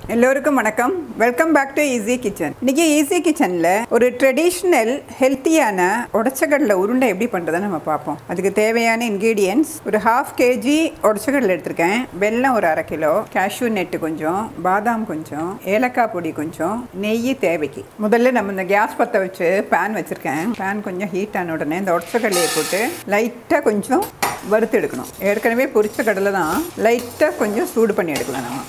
எல்லோருக்கும் வணக்கம் welcome back to easy kitchen இன்னைக்கு ஈஸி கிச்சனில் ஒரு ட்ரெடிஷ்னல் ஹெல்த்தியான உடச்சக்கடலை உருண்டை எப்படி பண்ணுறதை நம்ம பார்ப்போம் அதுக்கு தேவையான இன்க்ரீடியன்ஸ் ஒரு ஹாஃப் கேஜி உடச்சக்கடலை எடுத்திருக்கேன் வெல்லம் ஒரு அரை கிலோ கேஷ்யூ நெட்டு கொஞ்சம் பாதாம் கொஞ்சம் ஏலக்காய் பொடி கொஞ்சம் நெய் தேவைக்கு முதல்ல நம்ம இந்த கேஸ் பற்ற வச்சு பேன் வச்சுருக்கேன் பேன் கொஞ்சம் ஹீட் ஆன உடனே இந்த உடச்சக்கடலையை போட்டு லைட்டாக கொஞ்சம் வறுத்து எடுக்கணும் ஏற்கனவே பொரிச்ச கடலை தான் லைட்டாக கொஞ்சம் சூடு பண்ணி எடுக்கலாம் நம்ம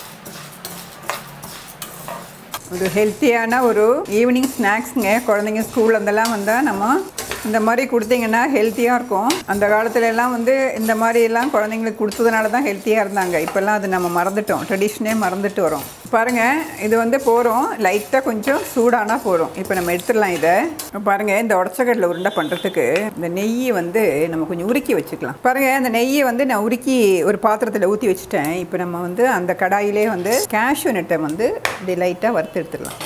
ஒரு ஹெல்த்தியான ஒரு ஈவினிங் ஸ்நாக்ஸுங்க குழந்தைங்க ஸ்கூல் அதெல்லாம் வந்தால் நம்ம இந்த மாதிரி கொடுத்தீங்கன்னா ஹெல்த்தியாக இருக்கும் அந்த காலத்துல எல்லாம் வந்து இந்த மாதிரி எல்லாம் குழந்தைங்களுக்கு கொடுத்ததுனால தான் ஹெல்த்தியாக இருந்தாங்க இப்போல்லாம் அது நம்ம மறந்துட்டோம் ட்ரெடிஷனே மறந்துட்டு வரோம் பாருங்கள் இது வந்து போகிறோம் லைட்டாக கொஞ்சம் சூடானா போகிறோம் இப்போ நம்ம எடுத்துடலாம் இதை பாருங்கள் இந்த உடச்சக்கடலை உருண்டை பண்ணுறதுக்கு இந்த நெய்யை வந்து நம்ம கொஞ்சம் உருக்கி வச்சுக்கலாம் பாருங்கள் இந்த நெய்யை வந்து நான் உருக்கி ஒரு பாத்திரத்தில் ஊற்றி வச்சுட்டேன் இப்போ நம்ம வந்து அந்த கடாயிலே வந்து கேஷ்யூ நெட்டை வந்து இப்படி லைட்டாக வறுத்து எடுத்துடலாம்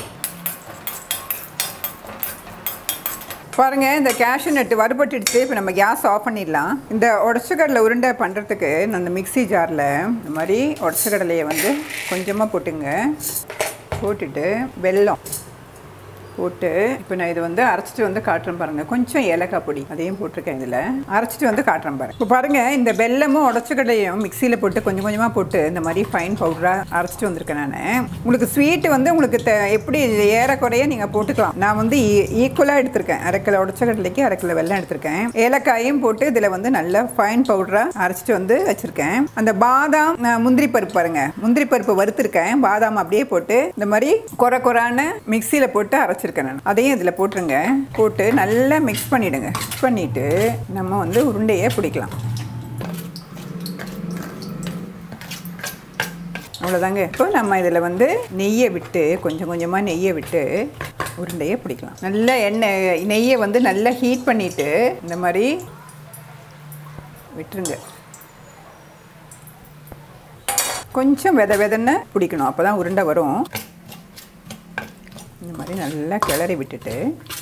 பாருங்க இந்த கேஷ்யூ நட்டு வறுபட்டுடுச்சு இப்போ நம்ம கேஸ் ஆஃப் பண்ணிடலாம் இந்த உடச்சக்கடலை உருண்டை பண்ணுறதுக்கு நான் இந்த மிக்ஸி ஜாரில் இந்த மாதிரி உடச்சக்கடலையை வந்து கொஞ்சமாக போட்டுங்க போட்டுட்டு வெல்லம் போட்டு இப்போ நான் இது வந்து அரைச்சிட்டு வந்து காட்டுறேன் பாருங்கள் கொஞ்சம் ஏலக்காய் பொடி அதையும் போட்டிருக்கேன் இதில் அரைச்சிட்டு வந்து காட்டுறேன் பாருங்க இப்போ பாருங்கள் இந்த வெல்லமும் உடச்சக்கடையும் மிக்சியில் போட்டு கொஞ்சம் கொஞ்சமாக போட்டு இந்த மாதிரி ஃபைன் பவுடராக அரைச்சிட்டு வந்திருக்கேன் நான் உங்களுக்கு ஸ்வீட்டு வந்து உங்களுக்கு த எப்படி ஏறக்குறைய நீங்கள் போட்டுக்கலாம் நான் வந்து ஈக்குவலாக எடுத்திருக்கேன் அரை கிலோ உடச்சக்கடலைக்கு அரை கிலோ வெல்லம் எடுத்திருக்கேன் ஏலக்காயும் போட்டு இதில் வந்து நல்ல ஃபைன் பவுடராக அரைச்சிட்டு வந்து வச்சுருக்கேன் அந்த பாதாம் அஹ், முந்திரி பருப்பு பாருங்க முந்திரி பருப்பு வறுத்துருக்கேன் பாதாம் அப்படியே போட்டு இந்த மாதிரி குறை குறான்னு மிக்சியில் போட்டு அரைச்சிருக்கேன் நான் அதையும் இதில் போட்டுருங்க போட்டு நல்லா மிக்ஸ் பண்ணிவிடுங்க மிக்ஸ் பண்ணிவிட்டு நம்ம வந்து உருண்டையை பிடிக்கலாம் அவ்வளோதாங்க இப்போ நம்ம இதில் வந்து நெய்யை விட்டு கொஞ்சம் கொஞ்சமாக நெய்யை விட்டு உருண்டையை பிடிக்கலாம் நல்ல எண்ணெய் நெய்யை வந்து நல்லா ஹீட் பண்ணிவிட்டு இந்த மாதிரி விட்டுருங்க கொஞ்சம் வித விதன்னு பிடிக்கணும் அப்போ தான் உருண்டை வரும் இந்த மாதிரி நல்லா கிளறி விட்டுட்டு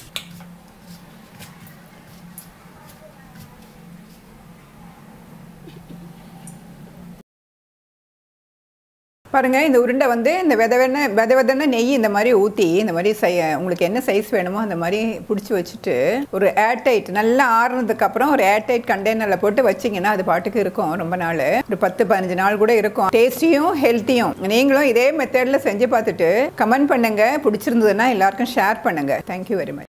பாருங்க இந்த உருண்டை வந்து இந்த வித வெண்ண வித விதன நெய் இந்த மாதிரி ஊற்றி இந்த மாதிரி சை உங்களுக்கு என்ன சைஸ் வேணுமோ அந்த மாதிரி பிடிச்சி வச்சுட்டு ஒரு ஏர்டைட் நல்லா ஆறுனதுக்கு அப்புறம் ஒரு ஏர்டைட் கண்டெய்னரில் போட்டு வச்சிங்கன்னா அது பாட்டுக்கு இருக்கும் ரொம்ப நாள் ஒரு பத்து பதினஞ்சு நாள் கூட இருக்கும் டேஸ்டியும் ஹெல்த்தியும் நீங்களும் இதே மெத்தடில் செஞ்சு பார்த்துட்டு கமெண்ட் பண்ணுங்க பிடிச்சிருந்ததுன்னா எல்லாருக்கும் ஷேர் பண்ணுங்க தேங்க்யூ வெரி மச்